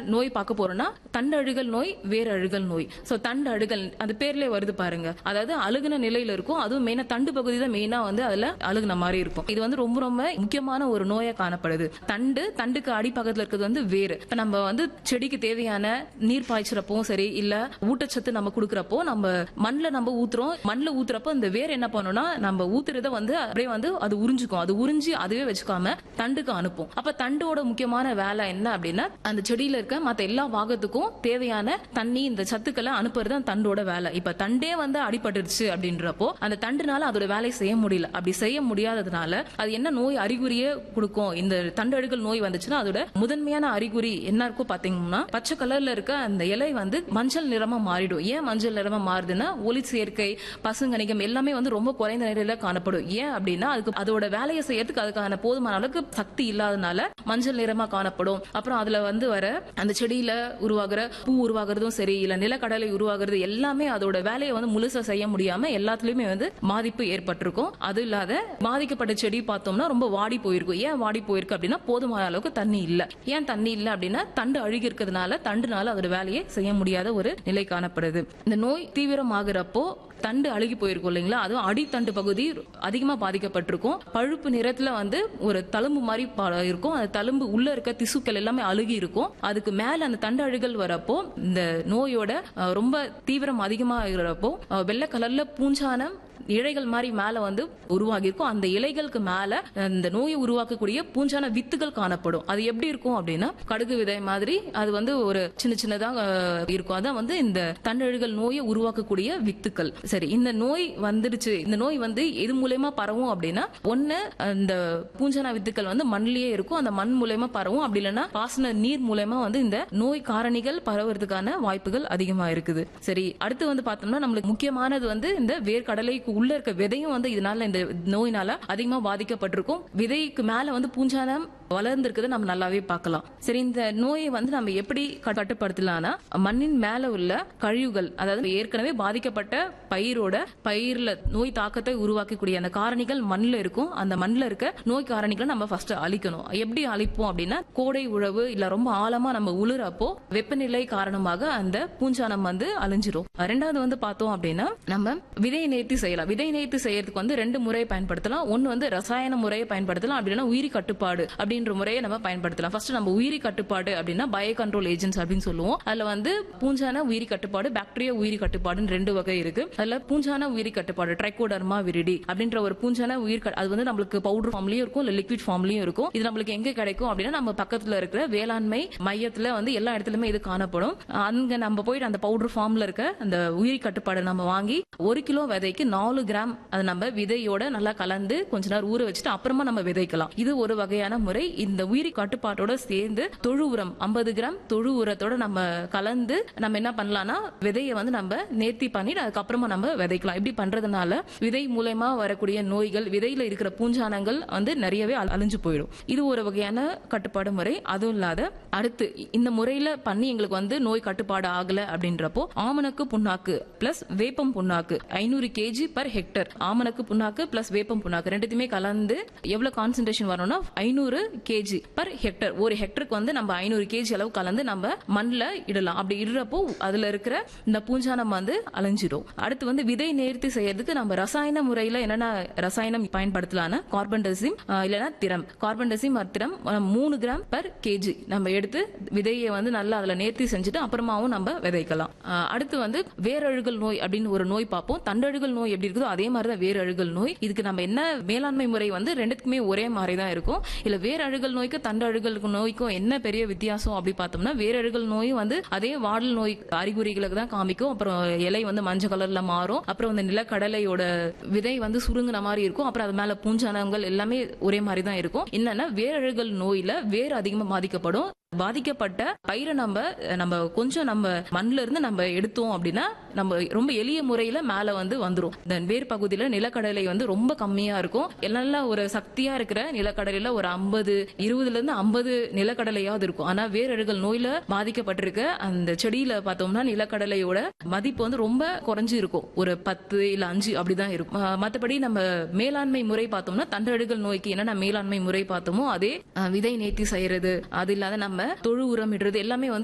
நோய் பார்க்க போறோம்னா தண்டு அழுகல் நோய் வேர் அழுகல் நோய் சோ தண்டு அழுகல் அது பேர்லயே வருது பாருங்க அதாவது அழுகுன நிலையில இருக்கும் அதுவும் மெயினா தண்டு பகுதி தான் மெயினா வந்து அதுல அழுகுன மாதிரி இருக்கும் இது வந்து ரொம்ப ரொம்ப முக்கியமான ஒரு நோயா காணப்படுது தண்டு தண்டுக்கு அடிப்பக்கத்துல இருக்கிறது வந்து வேறு இப்ப நம்ம வந்து செடிக்கு தேவையான நீர் பாய்ச்சறப்பவும் சரி இல்ல ஊட்டச்சத்து நம்ம கொடுக்கறப்போ நம்ம மண்ணுல நம்ம ஊத்துறோம் மண்ணுல ஊத்துறப்போ இந்த வேர் என்ன பண்ணும்னா நம்ம ஊத்துறத வந்து அப்படியே வந்து அது உறிஞ்சுக்கும் அது உறிஞ்சி அதுவே வச்சுக்காம தண்டுக்கு அனுப்பும் அப்ப தண்டோட முக்கியமான வேலை என்ன அப்படின்னா அந்த செடியில இருக்க மத்த எல்லா பாகத்துக்கும் தேவையான தண்ணி இந்த சத்துக்களை அனுப்புறது தான் தண்டோட வேலை இப்ப தண்டே வந்து அடிபட்டுருச்சு அப்படின்றப்போ அந்த தண்டுனால அதோட வேலையை செய்ய முடியல அப்படி செய்ய முடியாததுனால அது என்ன நோய் அறிகுறியே கொடுக்கும் இந்த தண்டழுகல் நோய் வந்துச்சுன்னா அதோட முதன்மையான அறிகுறி என்ன இருக்கும் பாத்தீங்கன்னா பச்சை கலர்ல இருக்க அந்த இலை வந்து மஞ்சள் நிறமா மாறிடும் ஏன் மஞ்சள் நிறமா மாறுதுன்னா ஒளி சேர்க்கை பசுங்கணிகம் எல்லாமே வந்து ரொம்ப குறைந்த நிலையில காணப்படும் ஏன் அப்படின்னா அதுக்கு அதோட வேலையை செய்யறதுக்கு அதுக்கான போதுமான அளவுக்கு சக்தி இல்லாதனால மஞ்சள் நிறமா காணப்படும் அப்புறம் அதுல வந்து வர அந்த செடியில உருவாகிற பூ உருவாகிறதும் சரி இல்ல நிலக்கடலை உருவாகிறது எல்லாமே அதோட வேலையை வந்து முழுசா செய்ய முடியாம எல்லாத்துலயுமே வந்து பாதிப்பு ஏற்பட்டிருக்கும் அது இல்லாத பாதிக்கப்பட்ட செடி பார்த்தோம்னா ரொம்ப வாடி போயிருக்கும் ஏன் வாடி போயிருக்கு அப்படின்னா போதுமான அளவுக்கு தண்ணி இல்ல ஏன் தண்ணி இல்ல அப்படின்னா தண்டு அழுகி இருக்கிறதுனால தண்டுனால அதோட வேலையை செய்ய முடியாத ஒரு நிலை காணப்படுது இந்த நோய் தீவிரமாகிறப்போ தண்டு அழுகி போயிருக்கும் இல்லைங்களா அதுவும் அடித்தண்டு பகுதி அதிகமா பாதிக்கப்பட்டிருக்கும் பழுப்பு நிறத்துல வந்து ஒரு தழும்பு மாதிரி ப- இருக்கும் அந்த தழும்பு உள்ள இருக்க திசுக்கள் எல்லாமே அழுகி இருக்கும் அதுக்கு மேல அந்த தண்டு அழுகல் வரப்போ இந்த நோயோட அஹ், ரொம்ப தீவிரம் அதிகமா இருக்கிறப்போ அஹ், வெள்ளை கலர்ல பூஞ்சானம் இழைகள் மாதிரி மேல வந்து உருவாகி இருக்கும் அந்த இலைகளுக்கு மேல இந்த நோயை உருவாக்கக்கூடிய பூஞ்சான வித்துகள் காணப்படும் அது எப்படி இருக்கும் அப்படின்னா கடுகு விதை மாதிரி அது வந்து ஒரு சின்ன சின்னதா அஹ், இருக்கும் அதான் வந்து இந்த தண்டழுகல் நோயை உருவாக்கக்கூடிய வித்துக்கள் சரி இந்த நோய் வந்துடுச்சு இந்த நோய் வந்து எது மூலயமா பரவும் அப்படின்னா ஒண்ணு இந்த பூஞ்சான வித்துக்கள் வந்து மண்ணிலேயே இருக்கும் அந்த மண் மூலயமா பரவும் அப்படி இல்லைன்னா பாசன நீர் மூலயமா வந்து இந்த நோய் காரணிகள் பரவுறதுக்கான வாய்ப்புகள் அதிகமா இருக்குது சரி அடுத்து வந்து பார்த்தோம்னா நம்மளுக்கு முக்கியமானது வந்து இந்த வேர்க்கடலைக்கு உள்ள இருக்க விதையும் வந்து இதனால இந்த நோயினால அதிகமா பாதிக்கப்பட்டிருக்கும் விதைக்கு மேல வந்து பூஞ்சானம் வளர்ந்திருக்கிறத நம்ம நல்லாவே பார்க்கலாம் சரி இந்த நோயை வந்து நம்ம எப்படி க- கட்டுப்படுத்தலாம்னா மண்ணின் மேல உள்ள கழிவுகள் அதாவது ஏற்கனவே பாதிக்கப்பட்ட பயிரோட பயிர்ல நோய் தாக்கத்தை உருவாக்கக்கூடிய அந்த காரணிகள் மண்ணில் இருக்கும் அந்த மண்ணில் இருக்க நோய் காரணிகளை நம்ம ஃபர்ஸ்ட் அழிக்கணும் எப்படி அழிப்போம் அப்படின்னா கோடை உழவு இல்ல ரொம்ப ஆழமா நம்ம உழுறப்போ வெப்பநிலை காரணமாக அந்த பூஞ்சானம் வந்து அழிஞ்சிரும் ரெண்டாவது வந்து பார்த்தோம் அப்படின்னா நம்ம விதை நேர்த்தி செய்யலாம் விதை நேர்த்தி செய்யறதுக்கு வந்து ரெண்டு முறையை பயன்படுத்தலாம் ஒன்னு வந்து ரசாயன முறையை பயன்படுத்தலாம் அப்படின்னா உயிரி கட்டுப்பாடு அப்படின்ற முறையை நம்ம பயன்படுத்தலாம் ஃபர்ஸ்ட் நம்ம உயிரி கட்டுப்பாடு அப்படின்னா பயோ கண்ட்ரோல் ஏஜென்ட்ஸ் அப்படின்னு சொல்லுவோம் அதுல வந்து பூஞ்சான உயிரி கட்டுப்பாடு பாக்டீரியா உயிரி கட்டுப்பாடுன்னு ரெண்டு வகை இருக்கு அதுல பூஞ்சான உயிரி கட்டுப்பாடு ட்ரைகோடர்மா விரிடி அப்படின்ற ஒரு பூஞ்சான உயிர் கட்- அது வந்து நம்மளுக்கு பவுடர் ஃபார்ம்லயும் இருக்கும் இல்ல லிக்விட் ஃபார்ம்லயும் இருக்கும் இது நம்மளுக்கு எங்க கிடைக்கும் அப்படின்னா நம்ம பக்கத்துல இருக்கிற வேளாண்மை மையத்துல வந்து எல்லா இடத்துலயுமே இது காணப்படும் அங்க நம்ம போயிட்டு அந்த பவுடர் ஃபார்ம்ல இருக்க அந்த உயிரி கட்டுப்பாடை நம்ம வாங்கி ஒரு கிலோ விதைக்கு நாலு கிராம் அதை நம்ம விதையோட நல்லா கலந்து கொஞ்ச நேரம் ஊற வச்சுட்டு அப்புறமா நம்ம விதைக்கலாம் இது ஒரு வகையான முறை இந்த உயிரி கட்டுப்பாட்டோட சேர்ந்து தொழு உரம் ஐம்பது கிராம் தொழு உரத்தோட நம்ம கலந்து நம்ம என்ன பண்ணலாம்னா விதையை வந்து நம்ம நேர்த்தி பண்ணிட்டு அதுக்கப்புறமா நம்ம விதைக்கலாம் இப்படி பண்றதுனால விதை மூலயமா வரக்கூடிய நோய்கள் விதையில இருக்கிற பூஞ்சானங்கள் வந்து நிறையவே அழ- அழிஞ்சு போயிடும் இது ஒரு வகையான கட்டுப்பாடு முறை அதுவும் இல்லாத அடுத்து இந்த முறையில பண்ணி எங்களுக்கு வந்து நோய் கட்டுப்பாடு ஆகல அப்படின்றப்போ ஆமணக்கு புண்ணாக்கு பிளஸ் வேப்பம் புண்ணாக்கு ஐநூறு கேஜி பர் ஹெக்டர் ஆமணக்கு புண்ணாக்கு பிளஸ் வேப்பம் புண்ணாக்கு ரெண்டுத்தையுமே கலந்து எவ்வளவு கான்சென்ட்ரேஷன் வரணும்னா ஐநூறு கேஜி பர் ஹெக்டர் ஒரு ஹெக்டருக்கு வந்து நம்ம ஐநூறு கேஜி அளவு கலந்து நம்ம மண்ணில் இடலாம் அப்படி இடுறப்போ அதுல இருக்கிற இந்த பூஞ்சானம் வந்து அலைஞ்சிடும் அடுத்து வந்து விதை நேர்த்தி செய்யறதுக்கு நம்ம ரசாயன முறையில என்னென்ன ரசாயனம் பயன்படுத்தலாம்னா கார்பன்டசிம் இல்லைன்னா திரம் கார்பன்டசிம் or திரம் அஹ், மூணு கிராம் பர் கேஜி நம்ம எடுத்து விதையை வந்து நல்லா அதுல நேர்த்தி செஞ்சுட்டு அப்புறமாவும் நம்ம விதைக்கலாம் அஹ், அடுத்து வந்து வேரழுகல் நோய் அப்படின்னு ஒரு நோய் பார்ப்போம் தண்டழுகல் நோய் எப்படி இருக்குதோ அதே மாதிரி தான் வேரழுகல் நோய் இதுக்கு நம்ம என்ன மேலாண்மை முறை வந்து ரெண்டுத்துக்குமே ஒரே மாதிரி தான் இருக்கும் இல்ல வேரழுகல் நோய்க்கு தண்டழுகல் நோய்க்கும் என்ன பெரிய வித்தியாசம் அப்படி பார்த்தோம்னா வேரழுகல் நோய் வந்து அதே வாடல் நோய் அறிகுறிகளுக்கு தான் காமிக்கும் அப்புறம் இலை வந்து மஞ்சள் கலர்ல மாறும் அப்புறம் அந்த நிலக்கடலையோட விதை வந்து சுருங்குன மாதிரி இருக்கும் அப்புறம் அது மேல பூஞ்சானங்கள் எல்லாமே ஒரே மாதிரி தான் இருக்கும் என்னன்னா வேரழுகல் நோயில வேர் அதிகமா பாதிக்கப்படும் பாதிக்கப்பட்ட பயிரை நம்ம நம்ம கொஞ்சம் நம்ம மண்ணுல இருந்து நம்ம எடுத்தோம் அப்படின்னா நம்ம ரொம்ப எளிய முறையில மேல வந்து வந்துரும் இந்த வேர் பகுதியில நிலக்கடலை வந்து ரொம்ப கம்மியா இருக்கும் நல்ல ஒரு சக்தியா இருக்கிற நிலக்கடலையில ஒரு ஐம்பது இருபதுல இருந்து ஐம்பது நிலக்கடலையாவது இருக்கும் ஆனா வேரழுகல் நோயில பாதிக்கப்பட்டிருக்க அந்த செடியில பார்த்தோம்னா நிலக்கடலையோட மதிப்பு வந்து ரொம்ப குறைஞ்சு இருக்கும் ஒரு பத்து இல்ல அஞ்சு அப்படிதான் இருக்கும் அஹ் மத்தபடி நம்ம மேலாண்மை முறை பார்த்தோம்னா தண்டழுகல் நோய்க்கு என்னென்ன மேலாண்மை முறை பார்த்தோமோ அதே அஹ் விதை நேர்த்தி செய்யறது அது இல்லாத நம்ம தொழு உரம் இடுறது எல்லாமே வந்து